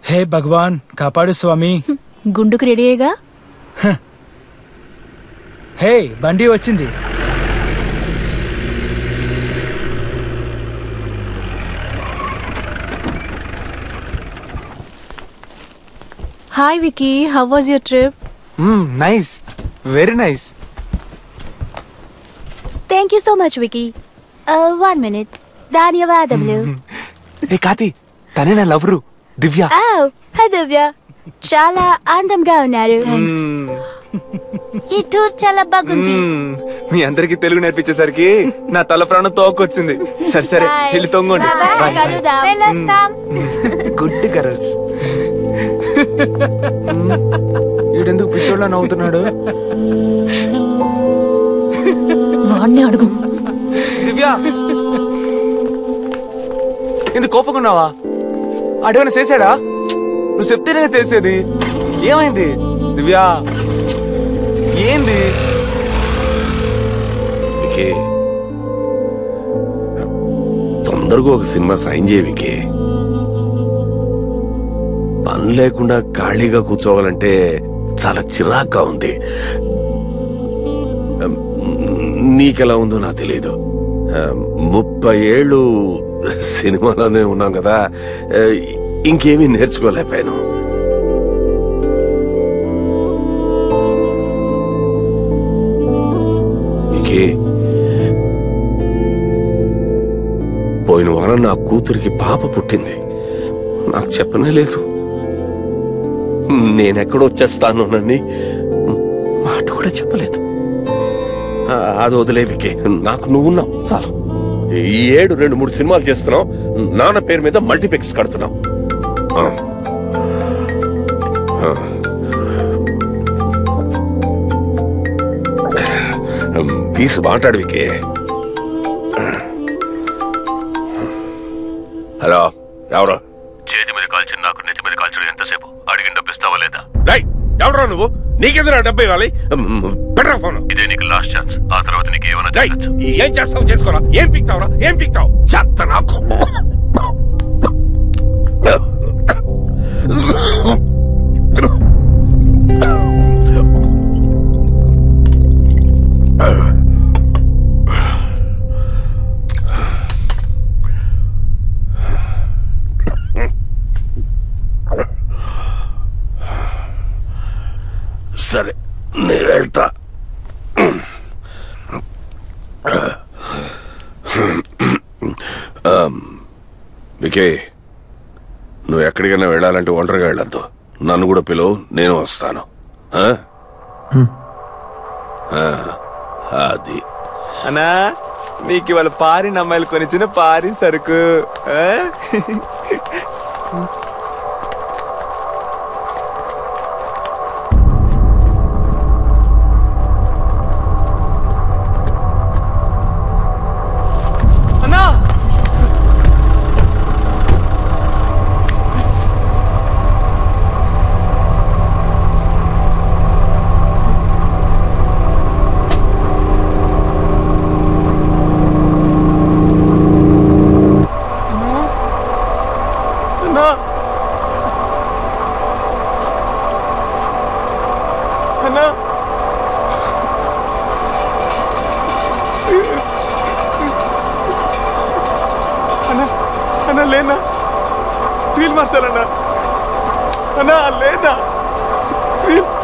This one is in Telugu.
హే భగవాన్ కాపాడు స్వామి గుండుకు రెడీ అయ్యేగా హే బండి వచ్చింది hi Vicky how was your trip nice very nice thank you so much Vicky one minute ధన్యవాదములు ఏ కాతి తనే నా లవరు దివ్య హాయ్ దివ్య చాలా అందంగా ఉన్నారు ఈ టూర్ చాలా బాగుంది మ్మ్. మీ అందరికి తెలుగు నేర్పించేసరికి నా తల ప్రాణం తోకొచ్చింది సరే సరే Bye. వెళ్ళి తొంగండి Bye, bye. కలుద్దాం. వెళ్ళొస్తాం గుడ్ గర్ల్స్ వీడెందుకు పిచ్చోళ్ళ నవ్వుతున్నాడు వాడిని అడుగు దివ్య ఎందుకు కోపంగా ఉన్నావా అడేమైనా చేశాడా నువ్వు చెప్తేనే కదా తెలిసేది ఏమైంది దివ్య ఏంది వికే తొందరగా ఒక సినిమా సైన్ చేయి వికే పని లేకుండా ఖాళీగా కూర్చోవాలంటే చాలా చిరాగ్గా ఉంది నీకెలా ఉందో నాకు తెలియదు ఆ, ముప్పై ఏళ్ళు సినిమాలోనే ఉన్నాం కదా ఆ, ఇంకేమీ నేర్చుకోలేకపోయాను వికీ పోయిన వారం నా కూతురికి పాప పుట్టింది నాకు చెప్పనే లేదు నేనెక్కడ వచ్చేస్తానోనని మాట కూడా చెప్పలేదు ఆ, అది వదిలే వికే నాకు నువ్వున్నావు చాలు ఈ ఏడు రెండు మూడు సినిమాలు చేస్తున్నావు నాన్న పేరు మీద మల్టీప్లెక్స్ కడుతున్నావు ఆ. ఆ. తీసి మాట్లాడు వికే హలో ఎవరు చేతి మీద కాల్చిన నాకు నెత్తి మీద కాల్చడం ఎంతసేపు అడిగిన డబ్బు ఇస్తావా లేదా రై ఎవడరా నువ్వు నీకెందుకు డబ్బు ఇవ్వాలి బెటర్ ఫోన్ ఇదే నీకు లాస్ట్ ఛాన్స్ ఆ తర్వాత నీకు ఏమైనా ఏం చేస్తావు చేసుకోరా ఏం పిక్తావురా ఏం పిక్తావు చెత్త నాకు సరే నేను వెళ్తా వికే నువ్వు ఎక్కడికైనా వెళ్ళాలంటే ఒంటరిగా వెళ్ళొద్దు నన్ను కూడా పిలువు నేను వస్తాను ఆ? ఆ, అది అన్నా నీకు ఇవాళ పారి అమ్మాయిలు కొనిచ్చిన పారి సరుకు ఆ? అన్నా అన్నా అన్నా అన్నా అన్నా లేనా వీల్ మార్చాలన్నా అన్నా లేదా వీల్